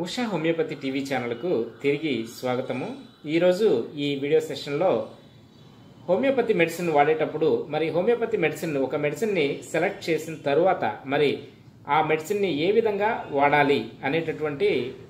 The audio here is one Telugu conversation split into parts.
ఉషా హోమియోపతి టీవీ ఛానల్కు తిరిగి స్వాగతము ఈరోజు ఈ వీడియో సెషన్లో హోమియోపతి మెడిసిన్ వాడేటప్పుడు మరి హోమియోపతి మెడిసిన్ ఒక మెడిసిన్ని సెలెక్ట్ చేసిన తరువాత మరి ఆ మెడిసిన్ని ఏ విధంగా వాడాలి అనేటటువంటి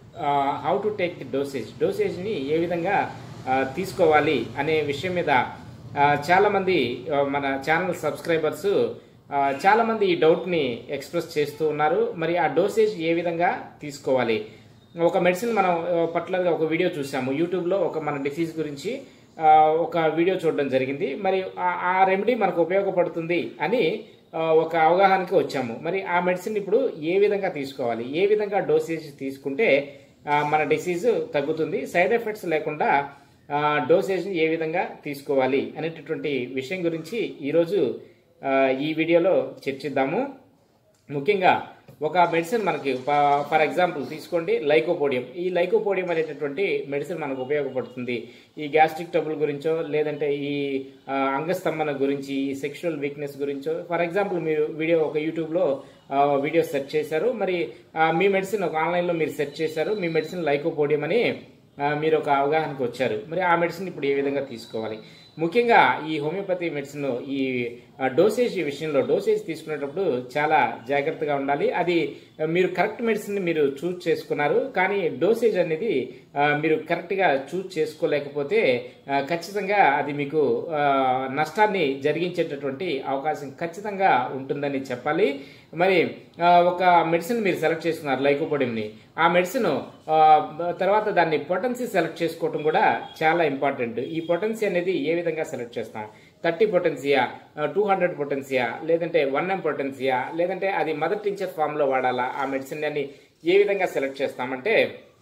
how to take the dosage డోసేజ్ని ఏ విధంగా ఆ, తీసుకోవాలి అనే విషయం మీద ఆ, చాలామంది ఆ, మన ఛానల్ సబ్స్క్రైబర్స్ ఆ, చాలామంది ఈ డౌట్ని ఎక్స్ప్రెస్ చేస్తూ ఉన్నారు మరి ఆ డోసేజ్ ఏ విధంగా తీసుకోవాలి ఒక మెడిసిన్ మనం ఆ, పర్టికులర్గా ఒక వీడియో చూసాము యూట్యూబ్లో ఒక మన డిసీజ్ గురించి ఆ, ఒక వీడియో చూడడం జరిగింది మరి ఆ- ఆ రెమెడీ మనకు ఉపయోగపడుతుంది అని ఆ, ఒక అవగాహనకి వచ్చాము మరి ఆ మెడిసిన్ ఇప్పుడు ఏ విధంగా తీసుకోవాలి ఏ విధంగా డోసేజ్ తీసుకుంటే ఆ, మన డిసీజ్ తగ్గుతుంది సైడ్ ఎఫెక్ట్స్ లేకుండా ఆ, డోసేజ్ని ఏ విధంగా తీసుకోవాలి అనేటటువంటి విషయం గురించి ఈరోజు ఆ, ఈ వీడియోలో చర్చిద్దాము ముఖ్యంగా ఒక మెడిసిన్ మనకి ఫ- ఫర్ ఎగ్జాంపుల్ తీసుకోండి లైకోపోడియం ఈ లైకోపోడియం అనేటటువంటి మెడిసిన్ మనకు ఉపయోగపడుతుంది ఈ గ్యాస్ట్రిక్ ట్రబుల్ గురించో లేదంటే ఈ ఆ, అంగస్తంభన గురించి ఈ సెక్షువల్ వీక్నెస్ గురించో ఫర్ ఎగ్జాంపుల్ మీరు వీడియో ఒక యూట్యూబ్లో ఆ, వీడియో సెర్చ్ చేశారు మరి ఆ, మీ మెడిసిన్ ఒక ఆన్లైన్లో మీరు సెర్చ్ చేశారు మీ మెడిసిన్ లైకోపోడియం అని ఆ, మీరు ఒక అవగాహనకు వచ్చారు మరి ఆ మెడిసిన్ ఇప్పుడు ఏ విధంగా తీసుకోవాలి ముఖ్యంగా ఈ హోమియోపతి మెడిసిన్ ఈ ఆ, డోసేజ్ విషయంలో డోసేజ్ తీసుకునేటప్పుడు చాలా జాగ్రత్తగా ఉండాలి అది ఆ, మీరు కరెక్ట్ మెడిసిన్ మీరు చూజ్ చేసుకున్నారు కానీ డోసేజ్ అనేది ఆ, మీరు కరెక్ట్గా చూజ్ చేసుకోలేకపోతే ఆ, ఖచ్చితంగా అది మీకు ఆ, నష్టాన్ని జరిగించేటటువంటి అవకాశం ఖచ్చితంగా ఉంటుందని చెప్పాలి మరి ఆ, ఒక మెడిసిన్ మీరు సెలెక్ట్ చేసుకున్నారు లైకోపోడియంని ఆ మెడిసిన్ ఆ, తర్వాత దాన్ని పొటెన్సీ సెలెక్ట్ చేసుకోవటం కూడా చాలా ఇంపార్టెంట్ ఈ పొటెన్సీ అనేది ఏ విధంగా సెలెక్ట్ చేస్తాం thirty potency two hundred potency లేదంటే వన్ ఎం పొటెన్సియా లేదంటే అది మదర్ టించర్ ఫామ్లో వాడాలా ఆ మెడిసిన్ అని ఏ విధంగా సెలెక్ట్ చేస్తామంటే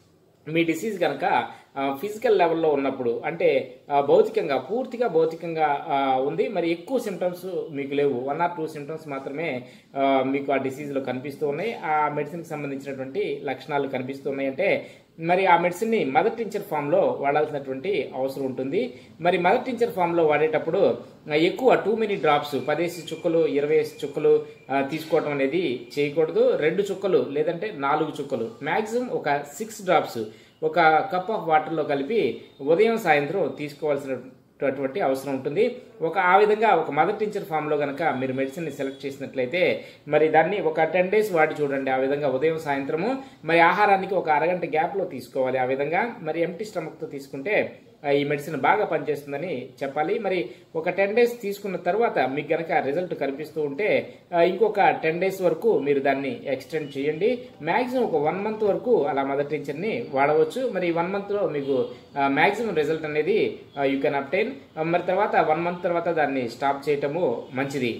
మీ డిసీజ్ కనుక ఫిజికల్ లెవెల్లో ఉన్నప్పుడు అంటే ఆ, భౌతికంగా పూర్తిగా భౌతికంగా ఆ, ఉంది మరి ఎక్కువ సిమ్టమ్స్ మీకు లేవు వన్ ఆర్ టూ సిమ్టమ్స్ మాత్రమే ఆ, మీకు ఆ డిసీజ్లో కనిపిస్తూ ఉన్నాయి ఆ మెడిసిన్కి సంబంధించినటువంటి లక్షణాలు కనిపిస్తూ ఉన్నాయి అంటే మరి ఆ మెడిసిన్ని మదర్ టించర్ ఫామ్లో వాడాల్సినటువంటి అవసరం ఉంటుంది మరి మదర్ టించర్ ఫామ్లో వాడేటప్పుడు ఆ, ఎక్కువ టూ మెనీ డ్రాప్స్ పదేసి చుక్కలు ఇరవై చుక్కలు ఆ, తీసుకోవడం అనేది చేయకూడదు రెండు చుక్కలు లేదంటే నాలుగు చుక్కలు మ్యాక్సిమం ఒక సిక్స్ డ్రాప్స్ ఒక కప్ ఆఫ్ వాటర్లో కలిపి ఉదయం సాయంత్రం తీసుకోవాల్సినటువంటి అవసరం ఉంటుంది ఒక ఆ విధంగా ఒక మదర్ టీచర్ ఫామ్లో కనుక మీరు మెడిసిన్ని సెలెక్ట్ చేసినట్లయితే మరి దాన్ని ఒక టెన్ డేస్ వాడి చూడండి ఆ విధంగా ఉదయం సాయంత్రము మరి ఆహారానికి ఒక అరగంట గ్యాప్లో తీసుకోవాలి ఆ విధంగా మరి ఎంటీ స్టమక్తో తీసుకుంటే ఆ, ఈ మెడిసిన్ బాగా పనిచేస్తుందని చెప్పాలి మరి ఒక టెన్ డేస్ తీసుకున్న తర్వాత మీకు గనక రిజల్ట్ కనిపిస్తూ ఉంటే ఆ, ఇంకొక టెన్ డేస్ వరకు మీరు దాన్ని ఎక్స్టెండ్ చేయండి మ్యాక్సిమం ఒక వన్ మంత్ వరకు అలా మదర్ టీచర్ని వాడవచ్చు మరి వన్ మంత్లో మీకు మ్యాక్సిమం రిజల్ట్ అనేది యూ కెన్ అప్టైన్ మరి తర్వాత వన్ మంత్ తర్వాత దాన్ని స్టాప్ చేయటము మంచిది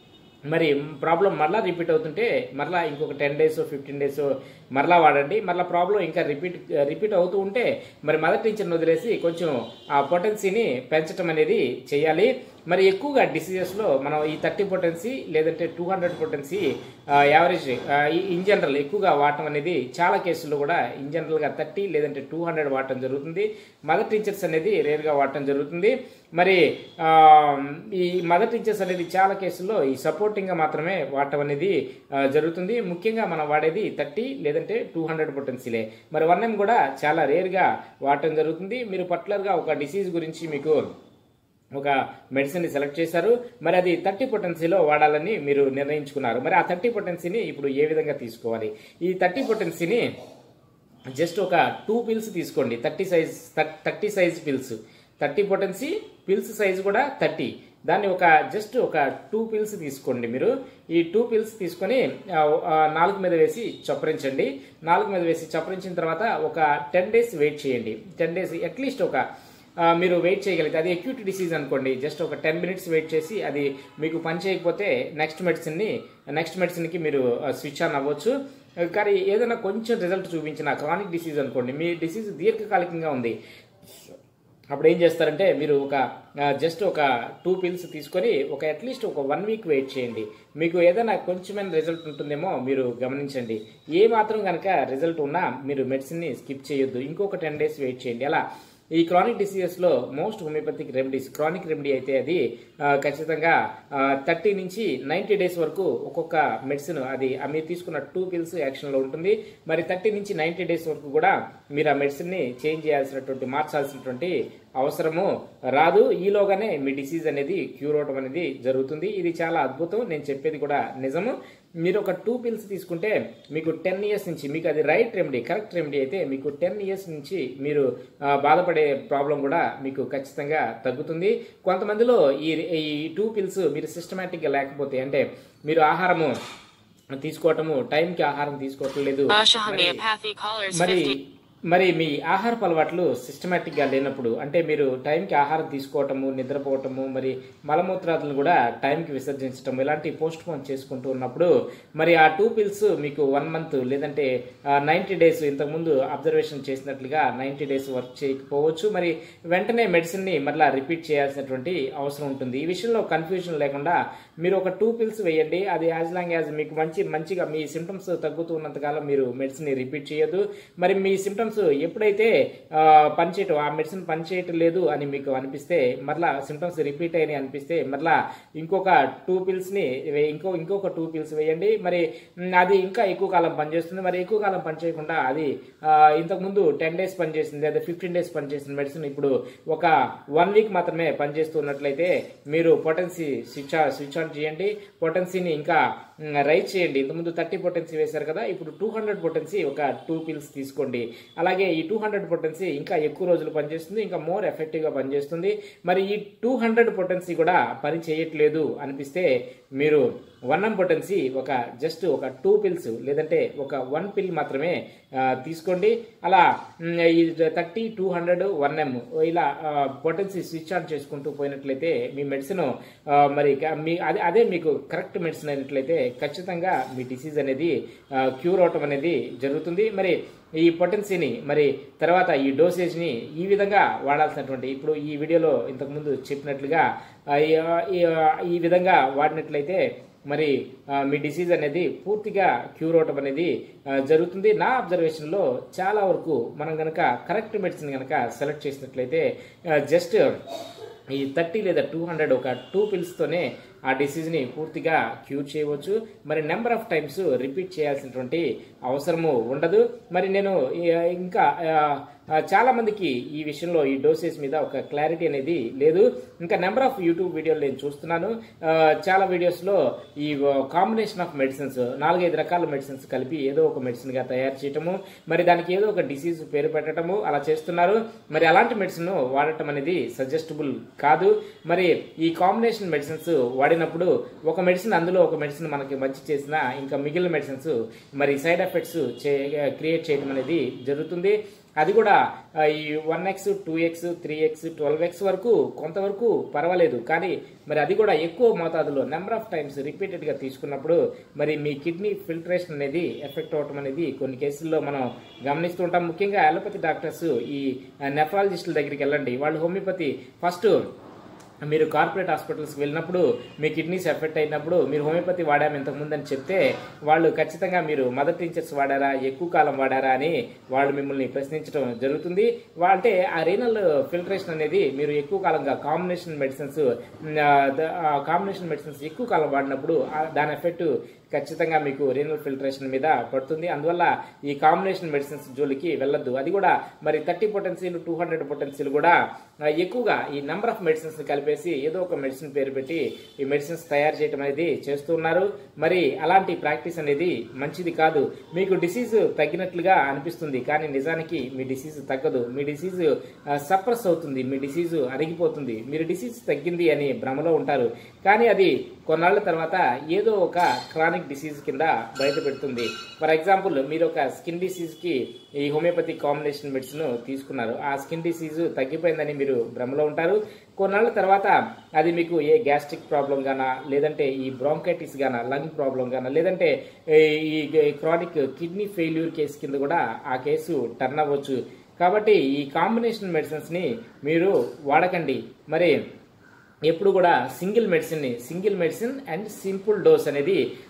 మరి ప్రాబ్లం మరలా రిపీట్ అవుతుంటే మరలా ఇంకొక టెన్ డేస్ ఫిఫ్టీన్ డేస్ మరలా వాడండి మరలా ప్రాబ్లం ఇంకా రిపీట్ రిపీట్ అవుతూ ఉంటే మరి మదర్ టీచర్ని వదిలేసి కొంచెం ఆ పొటెన్సీని పెంచడం అనేది చేయాలి మరి ఎక్కువగా డిసీజెస్లో మనం ఈ థర్టీ పొటెన్సీ లేదంటే two hundred potency average in general ఎక్కువగా వాడటం అనేది చాలా కేసుల్లో కూడా ఇన్ జనరల్గా థర్టీ లేదంటే టూ హండ్రెడ్ వాడటం జరుగుతుంది మదర్ టీచర్స్ అనేది రేర్గా వాడటం జరుగుతుంది మరి ఆ, ఈ మదర్ టీచర్స్ అనేది చాలా కేసుల్లో ఈ సపోర్టింగ్గా మాత్రమే వాడటం అనేది ఆ, జరుగుతుంది ముఖ్యంగా మనం వాడేది థర్టీ లేదంటే టూ హండ్రెడ్ పొటెన్సీలే మరి వన్ ఎం కూడా చాలా రేర్గా వాడటం జరుగుతుంది మీరు పర్టికులర్గా ఒక డిసీజ్ గురించి మీకు ఒక మెడిసిన్ని సెలెక్ట్ చేశారు మరి అది థర్టీ పొటెన్సీలో వాడాలని మీరు నిర్ణయించుకున్నారు మరి ఆ థర్టీ పొటెన్సీని ఇప్పుడు ఏ విధంగా తీసుకోవాలి ఈ థర్టీ పొటెన్సీని జస్ట్ ఒక టూ పిల్స్ తీసుకోండి thirty size thirty size pills thirty potency pills size కూడా థర్టీ దాన్ని ఒక జస్ట్ ఒక టూ పిల్స్ తీసుకోండి మీరు ఈ టూ పిల్స్ తీసుకొని ఆ, ఆ, నాలుగు మీద వేసి చప్పరించండి నాలుగు మీద వేసి చప్పరించిన తర్వాత ఒక టెన్ డేస్ వెయిట్ చేయండి టెన్ డేస్ అట్లీస్ట్ ఒక ఆ, మీరు వెయిట్ చేయగలిగితే అది అక్యూట్ డిసీజ్ అనుకోండి జస్ట్ ఒక టెన్ మినిట్స్ వెయిట్ చేసి అది మీకు పని చేయకపోతే నెక్స్ట్ మెడిసిన్ని నెక్స్ట్ మెడిసిన్కి మీరు స్విచ్ ఆన్ అవ్వచ్చు కానీ ఏదైనా కొంచెం రిజల్ట్ చూపించిన క్రానిక్ డిసీజ్ అనుకోండి మీ డిసీజ్ దీర్ఘకాలికంగా ఉంది అప్పుడు ఏం చేస్తారంటే మీరు ఒక జస్ట్ ఒక టూ పిల్స్ తీసుకొని ఒక అట్లీస్ట్ ఒక వన్ వీక్ వెయిట్ చేయండి మీకు ఏదైనా కొంచెమైన రిజల్ట్ ఉంటుందేమో మీరు గమనించండి ఏ మాత్రం కనుక రిజల్ట్ ఉన్నా మీరు మెడిసిన్ని స్కిప్ చేయొద్దు ఇంకొక టెన్ డేస్ వెయిట్ చేయండి అలా ఈ క్రానిక్ డిసీజెస్ లో most homeopathic remedies chronic remedy అయితే అది ఆ, ఖచ్చితంగా థర్టీ నుంచి నైన్టీ డేస్ వరకు ఒక్కొక్క మెడిసిన్ అది ఆ మీరు తీసుకున్న టూ పిల్స్ యాక్షన్ లో ఉంటుంది మరి థర్టీ నుంచి నైన్టీ డేస్ వరకు కూడా మీరు ఆ మెడిసిన్ ని చేంజ్ చేయాల్సినటువంటి మార్చాల్సినటువంటి అవసరము రాదు ఈలోగానే మీ డిసీజ్ అనేది క్యూర్ అవడం అనేది జరుగుతుంది ఇది చాలా అద్భుతం నేను చెప్పేది కూడా నిజము మీరు ఒక టూ పిల్స్ తీసుకుంటే మీకు టెన్ ఇయర్స్ నుంచి మీకు అది రైట్ రెమెడీ కరెక్ట్ రెమెడీ అయితే మీకు టెన్ ఇయర్స్ నుంచి మీరు ఆ, బాధపడే ప్రాబ్లం కూడా మీకు ఖచ్చితంగా తగ్గుతుంది కొంతమందిలో ఈ ఈ టూ పిల్స్ మీరు సిస్టమేటిక్గా లేకపోతే అంటే మీరు ఆహారము తీసుకోవటము టైంకి ఆహారం తీసుకోవటం లేదు Asha మరి- Homeopathy callers మరి 50. మరి మీ ఆహారపు అలవాట్లు సిస్టమేటిక్ గా లేనప్పుడు అంటే మీరు టైంకి ఆహారం తీసుకోవటము నిద్రపోవటము మరి మలమూత్రాలను కూడా టైంకి విసర్జించటం ఇలాంటి పోస్ట్ పోన్ చేసుకుంటూ ఉన్నప్పుడు మరి ఆ టూ పిల్స్ మీకు వన్ మంత్ లేదంటే నైంటీ డేస్ ఇంతకుముందు అబ్జర్వేషన్ చేసినట్లుగా నైంటీ డేస్ వర్క్ చేయకపోవచ్చు మరి వెంటనే మెడిసిన్ ని మరలా రిపీట్ చేయాల్సినటువంటి అవసరం ఉంటుంది ఈ విషయంలో కన్ఫ్యూజన్ లేకుండా మీరు ఒక టూ పిల్స్ వేయండి అది యాజ్ లాంగ్ యాజ్ మీకు మంచి మంచిగా మీ సిమ్టమ్స్ తగ్గుతూ ఉన్నంతకాలం మీరు మెడిసిన్ ని రిపీట్ చేయొద్దు మరి మీ సిమ్టమ్స్ ఎప్పుడైతే ఆ, పనిచేయటం ఆ మెడిసిన్ పనిచేయటం లేదు అని మీకు అనిపిస్తే మరలా సిమ్టమ్స్ రిపీట్ అయినాయి అనిపిస్తే మరలా ఇంకొక టూ పిల్స్ ని వే- ఇంకో ఇంకొక టూ పిల్స్ వేయండి మరి మ్, అది ఇంకా ఎక్కువ కాలం పనిచేస్తుంది మరి ఎక్కువ కాలం పనిచేయకుండా అది ఆ, ఇంతకు ముందు టెన్ డేస్ పనిచేసింది అదే ఫిఫ్టీన్ డేస్ పనిచేసిన మెడిసిన్ ఇప్పుడు ఒక వన్ వీక్ మాత్రమే పనిచేస్తున్నట్లయితే మీరు పొటెన్సీ స్విచ్ ఆ- స్విచ్ ఆన్ చేయండి పొటెన్సీని ఇంకా మ్, రైజ్ చేయండి ఇంతకుముందు థర్టీ పొటెన్సీ వేశారు కదా ఇప్పుడు టూ హండ్రెడ్ పొటెన్సీ ఒక టూ పిల్స్ తీసుకోండి అలాగే ఈ టూ హండ్రెడ్ పొటెన్సీ ఇంకా ఎక్కువ రోజులు పనిచేస్తుంది ఇంకా మోర్ ఎఫెక్టివ్ గా పనిచేస్తుంది మరి ఈ టూ హండ్రెడ్ పొటెన్సీ కూడా పని చేయట్లేదు అనిపిస్తే మీరు వన్ ఎం పొటెన్సీ ఒక జస్ట్ ఒక టూ పిల్స్ లేదంటే ఒక వన్ పిల్ మాత్రమే ఆ, తీసుకోండి అలా మ్, ఈ thirty two hundred one M ఇలా పొటెన్సీ స్విచ్ ఆన్ చేసుకుంటూ పోయినట్లయితే మీ మెడిసిన్ మరి క- మీ అదే అదే మీకు కరెక్ట్ మెడిసిన్ అయినట్లయితే ఖచ్చితంగా మీ డిసీజ్ అనేది క్యూర్ అవటం అనేది జరుగుతుంది మరి ఈ పొటెన్సీని మరి తర్వాత ఈ డోసేజ్ని ఈ విధంగా వాడాల్సినటువంటి ఇప్పుడు ఈ వీడియోలో ఇంతకుముందు చెప్పినట్లుగా ఆ, ఈ- ఈ- ఈ విధంగా వాడినట్లయితే మరి ఆ, మీ డిసీజ్ అనేది పూర్తిగా క్యూర్ అవటం అనేది ఆ, జరుగుతుంది నా అబ్జర్వేషన్లో చాలా వరకు మనం గనక కరెక్ట్ మెడిసిన్ గనక సెలెక్ట్ చేసినట్లయితే జస్ట్ ఈ థర్టీ లేదా టూ హండ్రెడ్ ఒక టూ పిల్స్తోనే ఆ డిసీజ్ని పూర్తిగా క్యూర్ చేయవచ్చు మరి నెంబర్ ఆఫ్ టైమ్స్ రిపీట్ చేయాల్సినటువంటి అవసరము ఉండదు మరి నేను ఈ- ఇంకా ఆ, ఆ, చాలా మందికి ఈ విషయంలో ఈ డోసెస్ మీద ఒక క్లారిటీ అనేది లేదు ఇంకా నెంబర్ ఆఫ్ యూట్యూబ్ వీడియోలు నేను చూస్తున్నాను ఆ, చాలా వీడియోస్లో ఈ కాంబినేషన్ ఆఫ్ మెడిసిన్స్ నాలుగైదు రకాల మెడిసిన్స్ కలిపి ఏదో ఒక మెడిసిన్ గా తయారు చేయటము మరి దానికి ఏదో ఒక డిసీజ్ పేరు పెట్టడము అలా చేస్తున్నారు మరి అలాంటి మెడిసిన్ వాడటం అనేది సజెస్టబుల్ కాదు మరి ఈ కాంబినేషన్ మెడిసిన్స్ వాడినప్పుడు ఒక మెడిసిన్ అందులో ఒక మెడిసిన్ మనకి మంచి చేసినా ఇంకా మిగిలిన మెడిసిన్స్ మరి సైడ్ ఎఫెక్ట్స్ క్రియేట్ చేయడం అనేది జరుగుతుంది అది కూడా ఆ, ఈ one X two X three X twelve X వరకు కొంతవరకు పర్వాలేదు కానీ మరి అది కూడా ఎక్కువ మోతాదులో నెంబర్ ఆఫ్ టైమ్స్ రిపీటెడ్గా తీసుకున్నప్పుడు మరి మీ కిడ్నీ ఫిల్టరేషన్ అనేది ఎఫెక్ట్ అవటం అనేది కొన్ని కేసుల్లో మనం గమనిస్తూ ఉంటాం ముఖ్యంగా అలోపతి డాక్టర్స్ ఈ నెఫ్రాలజిస్టుల దగ్గరికి వెళ్ళండి వాళ్ళు హోమియోపతి ఫస్ట్ మీరు కార్పొరేట్ హాస్పిటల్స్కి వెళ్ళినప్పుడు మీ కిడ్నీస్ ఎఫెక్ట్ అయినప్పుడు మీరు హోమియోపతి వాడాము ఇంతకుముందు అని చెప్తే వాళ్ళు ఖచ్చితంగా మీరు మదర్ టీచర్స్ వాడారా ఎక్కువ కాలం వాడారా అని వాళ్ళు మిమ్మల్ని ప్రశ్నించడం జరుగుతుంది వా- అంటే ఆ రీనల్ ఫిల్టరేషన్ అనేది మీరు ఎక్కువ కాలంగా కాంబినేషన్ మెడిసిన్స్ కాంబినేషన్ మెడిసిన్స్ ఎక్కువ కాలం వాడినప్పుడు ఆ దాని ఎఫెక్ట్ ఖచ్చితంగా మీకు రీనల్ ఫిల్టరేషన్ మీద పడుతుంది అందువల్ల ఈ కాంబినేషన్ మెడిసిన్స్ జోలికి వెళ్ళొద్దు అది కూడా మరి థర్టీ పొటెన్సీలు టూ హండ్రెడ్ పొటెన్సీలు కూడా ఆ, ఎక్కువగా ఈ నెంబర్ ఆఫ్ మెడిసిన్స్ కలిపేసి ఏదో ఒక మెడిసిన్ పేరు పెట్టి ఈ మెడిసిన్స్ తయారు చేయడం అనేది చేస్తున్నారు మరి అలాంటి ప్రాక్టీస్ అనేది మంచిది కాదు మీకు డిసీజ్ తగ్గినట్లుగా అనిపిస్తుంది కానీ నిజానికి మీ డిసీజ్ తగ్గదు మీ డిసీజ్ సప్రెస్ అవుతుంది మీ డిసీజ్ అరిగిపోతుంది మీరు డిసీజ్ తగ్గింది అని భ్రమలో ఉంటారు కానీ అది కొన్నాళ్ళ తర్వాత ఏదో ఒక క్రానిక్ డిసీజ్ కింద బయట పెడుతుంది ఫర్ ఎగ్జాంపుల్ మీరు ఒక స్కిన్ డిసీజ్ కి ఈ హోమియోపతి కాంబినేషన్ మెడిసిన్ తీసుకున్నారు ఆ స్కిన్ డిసీజ్ తగ్గిపోయిందని మీరు భ్రమలో ఉంటారు కొన్నాళ్ళ తర్వాత అది మీకు ఏ గ్యాస్ట్రిక్ ప్రాబ్లం గానా లేదంటే ఈ బ్రాంకైటిస్ గానా లంగ్ ప్రాబ్లం గానా లేదంటే ఈ క్రానిక్ కిడ్నీ ఫెయిల్యూర్ కేసు కింద కూడా ఆ కేసు టర్న్ అవ్వచ్చు కాబట్టి ఈ కాంబినేషన్ మెడిసిన్స్ ని మీరు వాడకండి మరి ఎప్పుడు కూడా సింగిల్ మెడిసిన్ ని single medicine and simple dose అనేది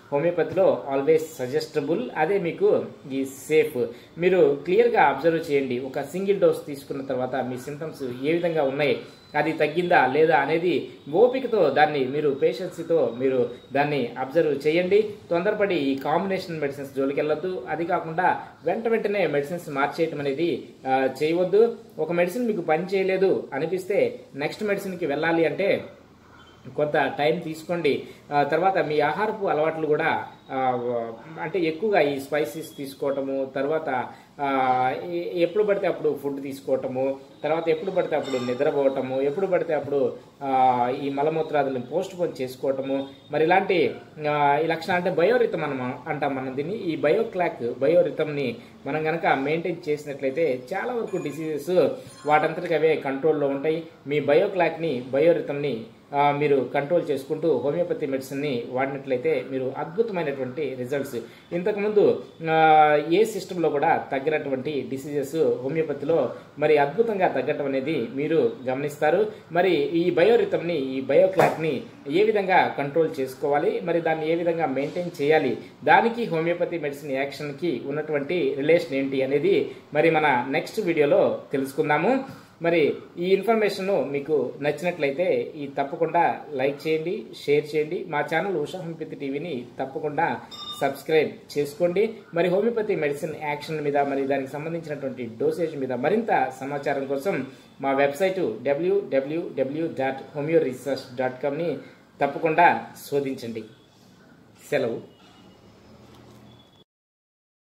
హోమియోపతిలో ఆల్వేస్ సజెస్టబుల్ అదే మీకు ఈ సేఫ్ మీరు క్లియర్గా అబ్జర్వ్ చేయండి ఒక సింగిల్ డోస్ తీసుకున్న తర్వాత మీ సింటమ్స్ ఏ విధంగా ఉన్నాయి అది తగ్గిందా లేదా అనేది ఓపికతో దాన్ని మీరు పేషెన్సీతో మీరు దాన్ని అబ్జర్వ్ చేయండి తొందరపడి ఈ కాంబినేషన్ మెడిసిన్స్ జోలికి వెళ్ళొద్దు అది కాకుండా వెంట వెంటనే మెడిసిన్స్ మార్చేయటం అనేది ఆ, చేయవద్దు ఒక మెడిసిన్ మీకు పని చేయలేదు అనిపిస్తే నెక్స్ట్ మెడిసిన్కి వెళ్ళాలి అంటే కొంత టైం తీసుకోండి ఆ, తర్వాత మీ ఆహారపు అలవాట్లు కూడా ఆ, అంటే ఎక్కువగా ఈ స్పైసెస్ తీసుకోవటము తర్వాత ఆ, ఎ- ఎప్పుడు పడితే అప్పుడు ఫుడ్ తీసుకోవటము తర్వాత ఎప్పుడు పడితే అప్పుడు నిద్రపోవటము ఎప్పుడు పడితే అప్పుడు ఆ, ఈ మలమూత్రాదులను పోస్ట్ పోన్ చేసుకోవటము మరి ఇలాంటి ఆ, ఈ లక్షణాలు అంటే బయోరితం మనం అంటాం మనం దీన్ని ఈ బయో క్లాక్ బయోరితంని మనం కనుక మెయింటైన్ చేసినట్లయితే చాలా వరకు డిసీజెస్ వాటంతటికి అవే కంట్రోల్లో ఉంటాయి మీ బయో క్లాక్ని బయోరితంని ఆ, మీరు కంట్రోల్ చేసుకుంటూ హోమియోపతి మెడిసిన్ని వాడినట్లయితే మీరు అద్భుతమైనటువంటి రిజల్ట్స్ ఇంతకుముందు ఆ, ఏ సిస్టంలో కూడా తగ్గినటువంటి డిసీజెస్ హోమియోపతిలో మరి అద్భుతంగా తగ్గటం అనేది మీరు గమనిస్తారు మరి ఈ బయోరితంని ఈ బయోక్లాక్ని ఏ విధంగా కంట్రోల్ చేసుకోవాలి మరి దాన్ని ఏ విధంగా మెయింటైన్ చేయాలి దానికి హోమియోపతి మెడిసిన్ యాక్షన్కి ఉన్నటువంటి రిలేషన్ ఏంటి అనేది మరి మన నెక్స్ట్ వీడియోలో తెలుసుకుందాము మరి ఈ ఇన్ఫర్మేషన్ మీకు నచ్చినట్లయితే ఈ తప్పకుండా లైక్ చేయండి షేర్ చేయండి మా ఛానల్ ఉషా హోమియోపతి టీవీని తప్పకుండా సబ్స్క్రైబ్ చేసుకోండి మరి హోమియోపతి మెడిసిన్ యాక్షన్ మీద మరి దానికి సంబంధించినటువంటి డోసేజ్ మీద మరింత సమాచారం కోసం మా website WWW dot homeo research dot కామ్ని తప్పకుండా శోధించండి సెలవు